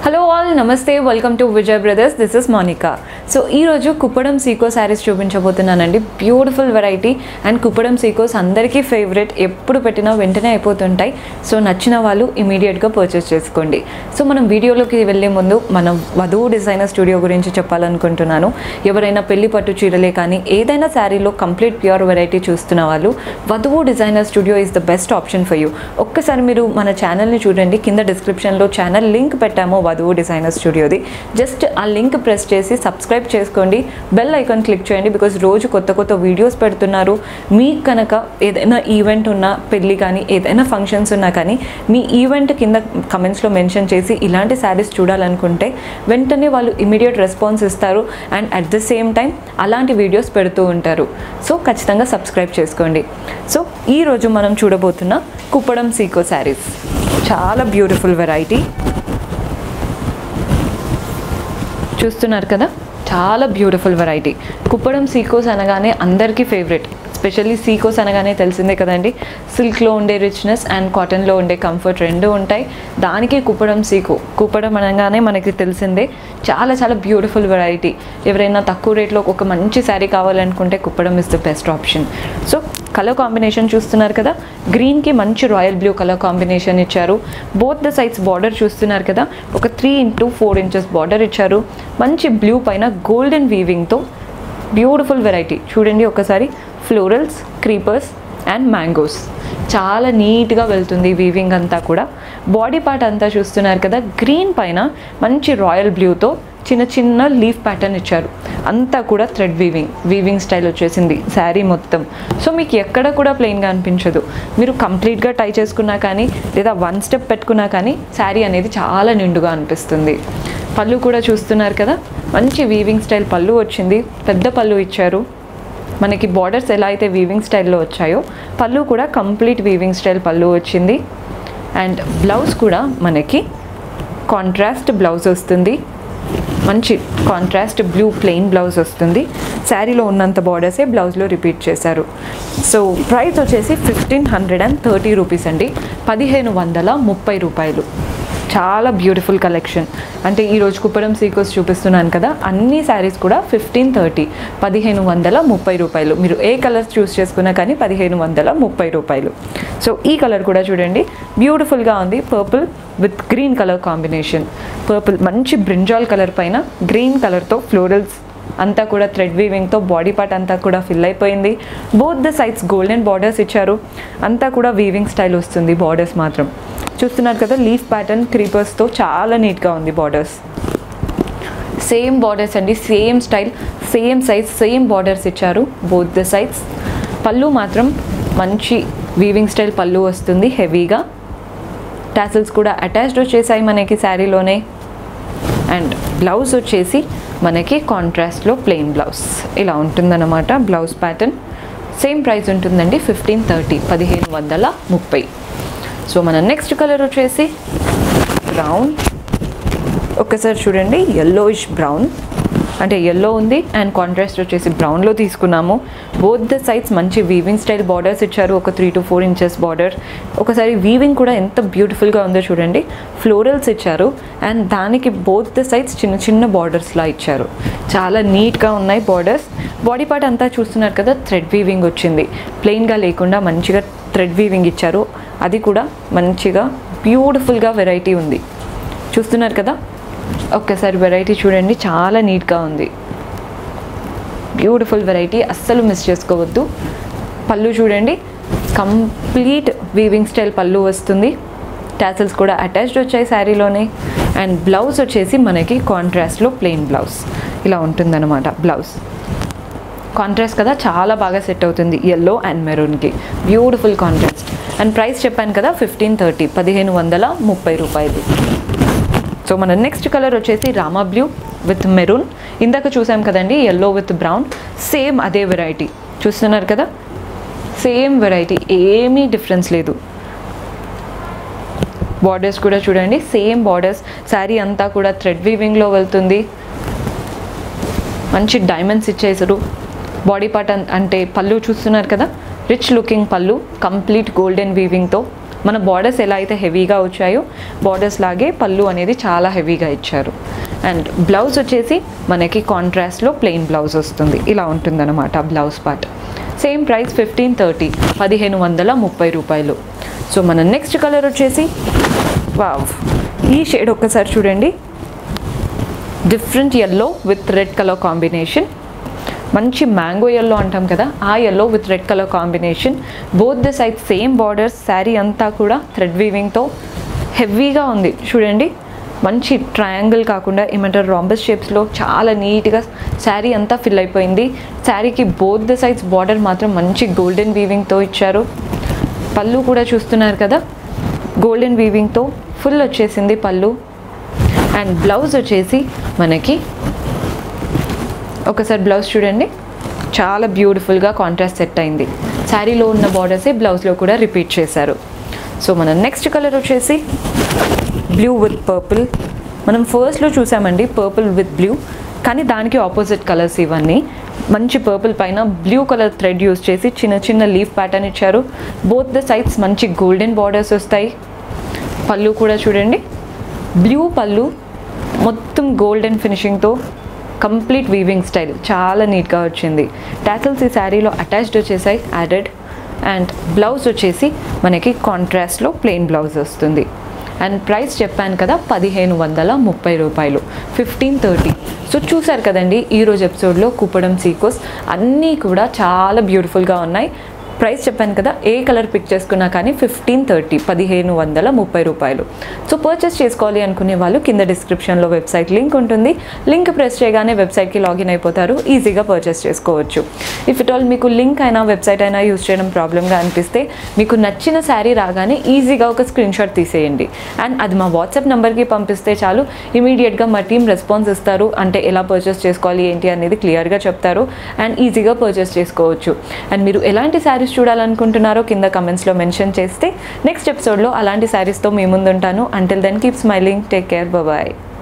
hello all నమస్తే welcome to Vijay brothers this is Monika so ఈరోజు కుప్పడం సీకో శారీస్ చూపించబోతున్నానండి beautiful variety and Kuppadam sicos అందరికీ ఫేవరెట్ ఎప్పుడు పెట్టినా వెంటనే అయిపోతుంటాయి సో నచ్చిన వాళ్ళు ఇమీడియట్గా పర్చేస్ చేసుకోండి సో మనం వీడియోలోకి వెళ్ళే ముందు మనం వధువు డిజైనర్ స్టూడియో గురించి చెప్పాలనుకుంటున్నాను ఎవరైనా పెళ్లి పట్టు చీరలే కానీ ఏదైనా శారీలో కంప్లీట్ ప్యూర్ వెరైటీ చూస్తున్న వాళ్ళు Vadhuvu designer studio is the best option for you ఒక్కసారి మీరు మన ఛానల్ని చూడండి కింద డిస్క్రిప్షన్లో ఛానల్ లింక్ పెట్టాము వధువు డిజైనర్ స్టూడియోది జస్ట్ ఆ లింక్ ప్రెస్ చేసి సబ్స్క్రైబ్ చేసుకోండి బెల్ ఐకాన్ క్లిక్ చేయండి బికాజ్ రోజు కొత్త కొత్త వీడియోస్ పెడుతున్నారు మీకు కనుక ఏదైనా ఈవెంట్ ఉన్నా పెళ్ళి కానీ ఏదైనా ఫంక్షన్స్ ఉన్నా కానీ మీ ఈవెంట్ కింద కమెంట్స్లో మెన్షన్ చేసి ఇలాంటి శారీస్ చూడాలనుకుంటే వెంటనే వాళ్ళు ఇమీడియట్ రెస్పాన్స్ ఇస్తారు and at the same time అలాంటి వీడియోస్ పెడుతూ ఉంటారు సో ఖచ్చితంగా సబ్స్క్రైబ్ చేసుకోండి సో ఈరోజు మనం చూడబోతున్న కుప్పడం సీకో శారీస్ చాలా బ్యూటిఫుల్ వెరైటీ చూస్తున్నారు కదా చాలా బ్యూటిఫుల్ వెరైటీ కుప్పడం సీకోస్ అనగానే అందరికీ ఫేవరెట్ స్పెషల్లీ సీకోస్ అనగానే తెలిసిందే కదండి సిల్క్లో ఉండే రిచ్నెస్ అండ్ కాటన్లో ఉండే కంఫర్ట్ రెండు ఉంటాయి దానికి కుప్పడం సీకో కుప్పడం అనగానే మనకి తెలిసిందే చాలా చాలా బ్యూటిఫుల్ వెరైటీ ఎవరైనా తక్కువ రేట్లో ఒక మంచి శారీ కావాలనుకుంటే Kuppadam is the best option so colour combination చూస్తున్నారు కదా గ్రీన్కి మంచి రాయల్ బ్లూ కలర్ కాంబినేషన్ ఇచ్చారు బోత్ ద సైడ్స్ బార్డర్ చూస్తున్నారు కదా ఒక three into four inches border ఇచ్చారు మంచి బ్లూ పైన గోల్డెన్ వీవింగ్తో బ్యూటిఫుల్ వెరైటీ చూడండి ఒకసారి ఫ్లోరల్స్ క్రీపర్స్ అండ్ మ్యాంగోస్ చాలా నీట్గా వెళ్తుంది వీవింగ్ అంతా కూడా బాడీ పార్ట్ అంతా చూస్తున్నారు కదా గ్రీన్ పైన మంచి రాయల్ బ్లూతో చిన్న చిన్న లీఫ్ ప్యాటర్న్ ఇచ్చారు అంతా కూడా థ్రెడ్ వీవింగ్ వీవింగ్ స్టైల్ వచ్చేసింది శారీ మొత్తం సో మీకు ఎక్కడ కూడా ప్లెయిన్గా అనిపించదు మీరు కంప్లీట్గా టై చేసుకున్నా కానీ లేదా వన్ స్టెప్ పెట్టుకున్నా కానీ శారీ అనేది చాలా నిండుగా అనిపిస్తుంది పళ్ళు కూడా చూస్తున్నారు కదా మంచి వీవింగ్ స్టైల్ పళ్ళు వచ్చింది పెద్ద పళ్ళు ఇచ్చారు మనకి బార్డర్స్ ఎలా అయితే వీవింగ్ స్టైల్లో వచ్చాయో పళ్ళు కూడా కంప్లీట్ వీవింగ్ స్టైల్ పళ్ళు వచ్చింది అండ్ బ్లౌజ్ కూడా మనకి కాంట్రాస్ట్ బ్లౌజ్ వస్తుంది మంచి కాంట్రాస్ట్ బ్లూ ప్లెయిన్ బ్లౌజ్ వస్తుంది శారీలో ఉన్నంత బార్డర్సే బ్లౌజ్లో రిపీట్ చేశారు సో ప్రైస్ వచ్చేసి fifteen hundred and thirty rupees అండి పదిహేను వందల ముప్పై రూపాయలు చాలా బ్యూటిఫుల్ కలెక్షన్ అంటే ఈరోజు కుప్పడం సీకోస్ చూపిస్తున్నాను కదా అన్ని శారీస్ కూడా ఫిఫ్టీన్ థర్టీ పదిహేను వందల ముప్పై రూపాయలు మీరు ఏ కలర్స్ చూస్ చేసుకున్నా కానీ పదిహేను వందల ముప్పై రూపాయలు సో ఈ కలర్ కూడా చూడండి బ్యూటిఫుల్గా ఉంది purple with green colour combination purple మంచి బ్రింజాల్ కలర్ పైన గ్రీన్ కలర్తో ఫ్లోరల్స్ అంతా కూడా థ్రెడ్ వీవింగ్తో బాడీ పార్ట్ అంతా కూడా ఫిల్ అయిపోయింది both the sides golden borders ఇచ్చారు అంతా కూడా వీవింగ్ స్టైల్ వస్తుంది బార్డర్స్ మాత్రం చూస్తున్నారు కదా లీఫ్ ప్యాటర్న్ క్రీపర్స్తో చాలా నీట్గా ఉంది బార్డర్స్ సేమ్ బార్డర్స్ అండి same style same size same borders ఇచ్చారు బోత్ ద సైడ్స్ పళ్ళు మాత్రం మంచి వీవింగ్ స్టైల్ పళ్ళు వస్తుంది హెవీగా టాసిల్స్ కూడా అటాచ్డ్ వచ్చేసాయి మనకి శారీలోనే అండ్ బ్లౌజ్ వచ్చేసి మనకి కాంట్రాస్ట్లో ప్లెయిన్ బ్లౌజ్ ఇలా ఉంటుందన్నమాట బ్లౌజ్ ప్యాటర్న్ సేమ్ ప్రైస్ ఉంటుందండి ఫిఫ్టీన్ థర్టీ పదిహేను వందల ముప్పై సో మన నెక్స్ట్ కలర్ వచ్చేసి బ్రౌన్ ఒక్కసారి చూడండి ఎల్లోయిష్ బ్రౌన్ అంటే ఎల్లో ఉంది అండ్ కాంట్రాస్ట్ వచ్చేసి బ్రౌన్లో తీసుకున్నాము బోత్ ద సైడ్స్ మంచి వీవింగ్ స్టైల్ బార్డర్స్ ఇచ్చారు ఒక three to four inches border ఒకసారి వీవింగ్ కూడా ఎంత బ్యూటిఫుల్గా ఉందో చూడండి ఫ్లోరల్స్ ఇచ్చారు అండ్ దానికి బోత్ ద సైడ్స్ చిన్న చిన్న బార్డర్స్లా ఇచ్చారు చాలా నీట్గా ఉన్నాయి బార్డర్స్ బాడీ పార్ట్ అంతా చూస్తున్నారు కదా థ్రెడ్ వీవింగ్ వచ్చింది ప్లెయిన్గా లేకుండా మంచిగా థ్రెడ్ వీవింగ్ ఇచ్చారు అది కూడా మంచిగా బ్యూటిఫుల్గా వెరైటీ ఉంది చూస్తున్నారు కదా ఒక్కసారి వెరైటీ చూడండి చాలా నీట్గా ఉంది బ్యూటిఫుల్ వెరైటీ అస్సలు మిస్ చేసుకోవద్దు పళ్ళు చూడండి కంప్లీట్ వీవింగ్ స్టైల్ పళ్ళు వస్తుంది టాసిల్స్ కూడా అటాచ్డ్ వచ్చాయి శారీలోనే అండ్ బ్లౌజ్ వచ్చేసి మనకి కాంట్రాస్ట్లో ప్లెయిన్ బ్లౌజ్ ఇలా ఉంటుందన్నమాట బ్లౌజ్ కాంట్రాస్ట్ కదా చాలా బాగా సెట్ అవుతుంది ఎల్లో అండ్ మెరూన్కి బ్యూటిఫుల్ కాంట్రాస్ట్ అండ్ ప్రైస్ చెప్పాను కదా ఫిఫ్టీన్ థర్టీ పదిహేను వందల ముప్పై రూపాయలు సో మన నెక్స్ట్ కలర్ వచ్చేసి రామా బ్లూ విత్ మెరూన్ ఇందాక చూసాం కదండి ఎల్లో విత్ బ్రౌన్ సేమ్ అదే వెరైటీ చూస్తున్నారు కదా సేమ్ వెరైటీ ఏమీ డిఫరెన్స్ లేదు బార్డర్స్ కూడా చూడండి సేమ్ బార్డర్స్ శారీ అంతా కూడా థ్రెడ్ వీవింగ్లో వెళ్తుంది మంచి డైమండ్స్ ఇచ్చేసారు బాడీ పార్ట్ అంటే పళ్ళు చూస్తున్నారు కదా రిచ్ లుకింగ్ పళ్ళు కంప్లీట్ గోల్డెన్ వీవింగ్తో మన బార్డర్స్ ఎలా అయితే హెవీగా వచ్చాయో బార్డర్స్ లాగే పళ్ళు అనేది చాలా హెవీగా ఇచ్చారు అండ్ బ్లౌజ్ వచ్చేసి మనకి కాంట్రాస్ట్లో ప్లెయిన్ బ్లౌజ్ వస్తుంది ఇలా ఉంటుందన్నమాట blouse part same price fifteen thirty పదిహేను వందల ముప్పై రూపాయలు సో మన నెక్స్ట్ కలర్ వచ్చేసి వావ్ ఈ షేడ్ ఒక్కసారి చూడండి different yellow with red colour combination మంచి మ్యాంగో ఎల్లో అంటాం కదా ఆ yellow with red colour combination both the side same borders sari అంతా కూడా థ్రెడ్ వీవింగ్తో హెవీగా ఉంది చూడండి మంచి ట్రయాంగిల్ కాకుండా ఏమంటారు రాంబస్ షేప్స్లో చాలా నీట్గా శారీ అంతా ఫిల్ అయిపోయింది శారీకి బోత్ ద సైడ్స్ బార్డర్ మాత్రం మంచి గోల్డెన్ వీవింగ్తో ఇచ్చారు పళ్ళు కూడా చూస్తున్నారు కదా గోల్డెన్ వీవింగ్తో ఫుల్ వచ్చేసింది పళ్ళు అండ్ బ్లౌజ్ వచ్చేసి మనకి ఒకసారి బ్లౌజ్ చూడండి చాలా బ్యూటిఫుల్గా కాంట్రాస్ట్ సెట్ అయింది శారీలో ఉన్న బార్డర్సే బ్లౌజ్లో కూడా రిపీట్ చేశారు సో మన నెక్స్ట్ కలర్ వచ్చేసి బ్లూ విత్ పర్పుల్ మనం ఫస్ట్లో చూసామండి పర్పుల్ విత్ బ్లూ కానీ దానికి ఆపోజిట్ కలర్స్ ఇవన్నీ మంచి పర్పుల్ పైన బ్లూ కలర్ థ్రెడ్ యూస్ చేసి చిన్న చిన్న లీఫ్ ప్యాటర్న్ ఇచ్చారు బోత్ ద సైడ్స్ మంచి గోల్డెన్ బార్డర్స్ వస్తాయి పళ్ళు కూడా చూడండి బ్లూ పళ్ళు మొత్తం గోల్డెన్ ఫినిషింగ్తో కంప్లీట్ వీవింగ్ స్టైల్ చాలా నీట్గా వచ్చింది టాసల్స్ ఈ శారీలో అటాచ్డ్ వచ్చేసాయి యాడెడ్ అండ్ బ్లౌజ్ వచ్చేసి మనకి కాంట్రాస్ట్లో ప్లెయిన్ బ్లౌజ్ వస్తుంది అండ్ ప్రైస్ చెప్పాను కదా పదిహేను వందల ముప్పై రూపాయలు ఫిఫ్టీన్ థర్టీ సో చూసారు కదండి ఈరోజు ఎపిసోడ్లో కుప్పడం సీకోస్ అన్నీ కూడా చాలా బ్యూటిఫుల్గా ఉన్నాయి ప్రైస్ చెప్పాను కదా ఏ కలర్ పిక్ చేసుకున్నా కానీ ఫిఫ్టీన్ థర్టీ పదిహేను వందల ముప్పై రూపాయలు సో పర్చేస్ చేసుకోవాలి అనుకునే వాళ్ళు కింద డిస్క్రిప్షన్లో వెబ్సైట్ లింక్ ఉంటుంది లింక్ ప్రెస్ చేయగానే వెబ్సైట్కి లాగిన్ అయిపోతారు ఈజీగా పర్చేస్ చేసుకోవచ్చు ఇఫ్ ఇట్ ఆల్ మీకు లింక్ అయినా వెబ్సైట్ అయినా యూస్ చేయడం ప్రాబ్లమ్గా అనిపిస్తే మీకు నచ్చిన శారీ రాగానే ఈజీగా ఒక స్క్రీన్ షాట్ తీసేయండి అండ్ అది మా వాట్సాప్ నెంబర్కి పంపిస్తే చాలు ఇమీడియట్గా మా టీం రెస్పాన్స్ ఇస్తారు అంటే ఎలా పర్చేస్ చేసుకోవాలి ఏంటి అనేది క్లియర్గా చెప్తారు అండ్ ఈజీగా పర్చేస్ చేసుకోవచ్చు అండ్ మీరు ఎలాంటి శారీస్ చూడాలనుకుంటున్నారో కింద కమెంట్స్లో మెన్షన్ చేస్తే నెక్స్ట్ ఎపిసోడ్లో అలాంటి శారీస్తో మీ ముందుంటాను until then keep smiling take care bye